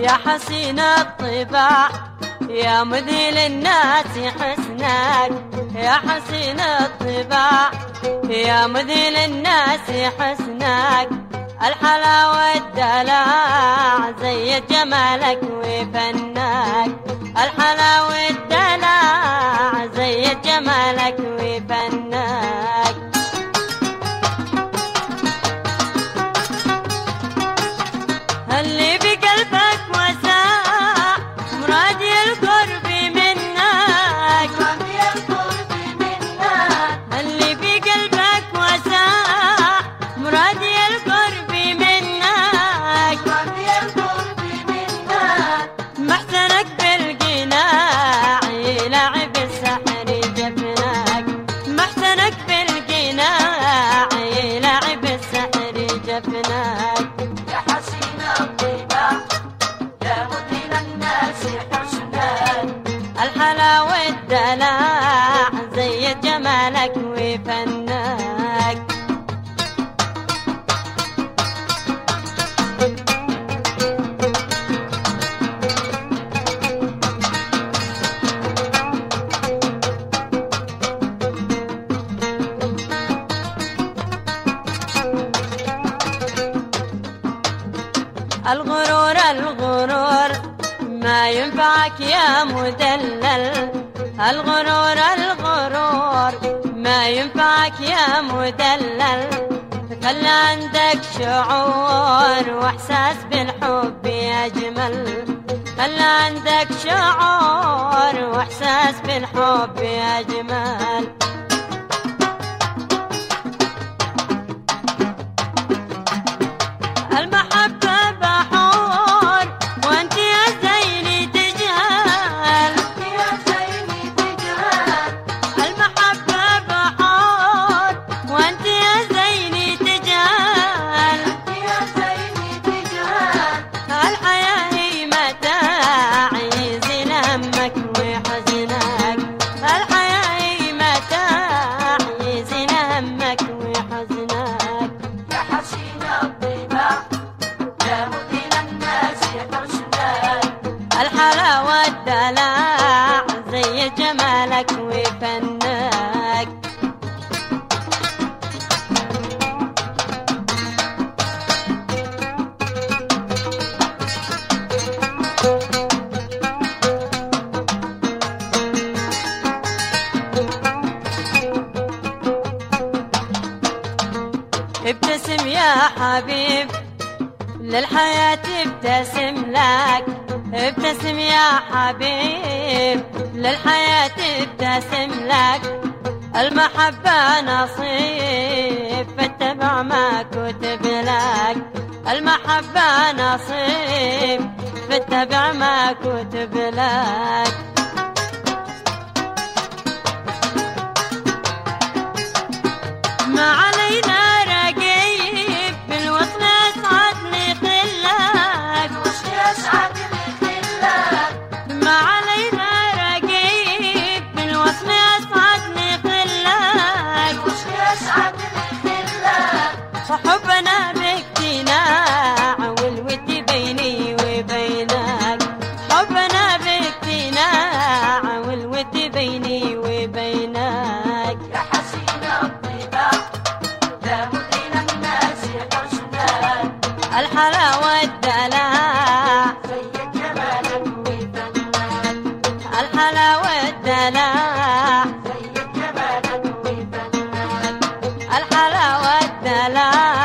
يا حسين الطباع يا مذهل الناس حسنك يا حسين الطباع يا مذهل الناس حسنك الحلاوة الدلع زي جمالك وفنك الحلاوة الدلع زي جمالك وفنك اللي بقلبك وساع مرادي القرب منك مرادي القرب منك اللي بقلبك وساع مرادي القرب منك مرادي القرب منك محسنك بالقناع يلعب السحر جفنك محسنك بالقناع يلعب السحر جفنك يا حسين الطباع يا مذهل الناس حسنا الحلاوة الدلع زي جمالك وفنك الغرور الغرور ما ينفعك يا مدلل الغرور الغرور ما ينفعك يا مدلل خلى عندك شعور واحساس بالحب اجمل خلى عندك شعور واحساس بالحب اجمل المحبة بحور وانت يا زيني تجهل يا زيني تجهل المحبة بحور وانت يا زيني تجهل يا زيني تجهل الحياة هي متاع يزيل همك وحزنك الحياة هي متاع يزيل همك وحزنك يا حسين الطباع يا مذهل الناس حسنا الحلاوة الدلع زي جمالك وفنك ابتسم يا حبيب للحياة ابتسم لك ابتسم يا حبيب للحياة ابتسم لك المحبة نصيب فاتبع ما كتب لك المحبة نصيب فاتبع ما كتب لك ما علينا رقيب بالوصل اسعدني خلك وش يسعد الخلة ما علينا رقيب بالوصل اسعدني خلك وش يسعد الخلة صحبنا باقتناع والود بيني وبينك حبنا باقتناع والود بيني وبينك يا حسين الطباع يا مذهل الناس حسنا الحلاوة الدلع زي جمالك وفنك الحلاوة الدلع زي جمالك وفنك الحلاوة الدلع